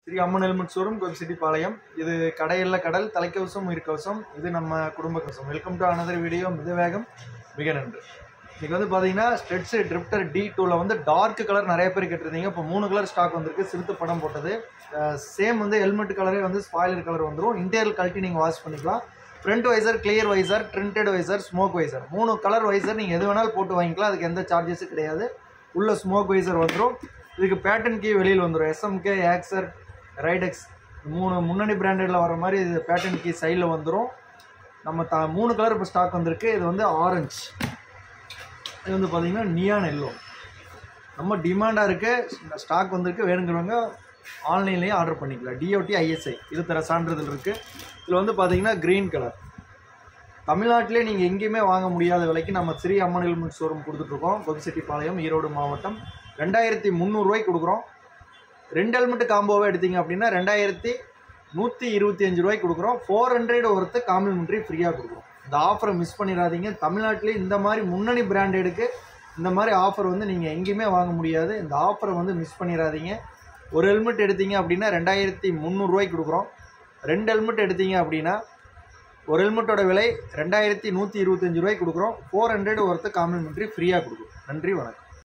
Sri Amman helmet showroom Gobichettipalayam இது கடையில் கடல் தலைக்கவசம் உயிர்கவசம் இது நம்ம குடும்ப கவசம் வெல்கம் டு அனதர் வீடியோ மித வேகம் மிக நன்று இன்னைக்கு வந்து பார்த்தீங்கன்னா ஸ்ட்ரெட்ஸ் ட்ரிப்டர் டி டூவில் வந்து டார்க் கலர் நிறைய பேர் கேட்டிருந்தீங்க இப்போ மூணு கலர் ஸ்டாக் வந்திருக்கு சிறுத்து படம் போட்டது சேம் வந்து ஹெல்மெட் கலரே வந்து ஸ்பாய்லர் கலர் வந்துடும் இன்டீரியல் கழட்டி நீங்கள் வாஷ் பண்ணிக்கலாம் front visor clear visor tinted visor smoke visor மூணு கலர் வைசர் நீங்கள் எது வேணாலும் போட்டு வாங்கிக்கலாம் அதுக்கு எந்த சார்ஜஸும் கிடையாது உள்ள ஸ்மோக் வைசர் வந்துடும் இதுக்கு பேட்டன் கீ வெளியில் வந்துடும் எஸ்எம்கே ஆக்சர் ரைடெக்ஸ் மூணு முன்னணி பிராண்டடில் வர மாதிரி இது பேட்டன் கீ சைடில் வந்துடும் நம்ம த மூணு கலர் இப்போ ஸ்டாக் வந்திருக்கு இது வந்து ஆரஞ்சு இது வந்து பார்த்தீங்கன்னா நியான் எல்லோ ரொம்ப டிமாண்டாக இருக்குது ஸ்டாக் வந்திருக்கு வேணுங்கிறவங்க ஆன்லைன்லேயும் ஆர்டர் பண்ணிக்கலாம் டிஓடி ஐஎஸ்ஐ இது தர சான்றிதழ் இருக்குது இதில் வந்து பார்த்தீங்கன்னா க்ரீன் கலர் தமிழ்நாட்டிலே நீங்கள் எங்கேயுமே வாங்க முடியாத விலைக்கு நம்ம ஸ்ரீ அம்மன் ஹெல்மெட் ஷோரூம் கொடுத்துட்ருக்கோம் கொபிசெட்டிப்பாளையம் ஈரோடு மாவட்டம் ரெண்டாயிரத்தி முந்நூறுரூவாய்க்கு கொடுக்குறோம் ரெண்டு ஹெல்மெட் காம்போவாக எடுத்தீங்க அப்படின்னா ரெண்டாயிரத்தி நூற்றி இருபத்தி அஞ்சு ரூபாய்க்கு கொடுக்குறோம் ஃபோர் ஹண்ட்ரட் ஒருத்து காம்ப்ளிமெண்ட்ரி ஃப்ரீயாக கொடுக்குறோம் இந்த ஆஃபரை மிஸ் பண்ணிடாதீங்க தமிழ்நாட்டிலே இந்த மாதிரி முன்னணி பிராண்டடுக்கு இந்த மாதிரி ஆஃபர் வந்து நீங்கள் எங்கேயுமே வாங்க முடியாது இந்த ஆஃபரை வந்து மிஸ் பண்ணிடாதீங்க ஒரு ஹெல்மெட் எடுத்தீங்க அப்படின்னா ரெண்டாயிரத்தி முந்நூறுரூவாய்க்கு கொடுக்குறோம் ரெண்டு ஹெல்மெட் எடுத்தீங்க அப்படின்னா ஒரு ஹெல்மெட்டோட விலை ரெண்டாயிரத்தி நூற்றி இருபத்தஞ்சு ரூபாய்க்கு கொடுக்குறோம் ஃபோர் ஹண்ட்ரட் ஒருத்த காம்ப்ளிமெண்ட்ரி ஃப்ரீயாக கொடுக்குறோம் நன்றி வணக்கம்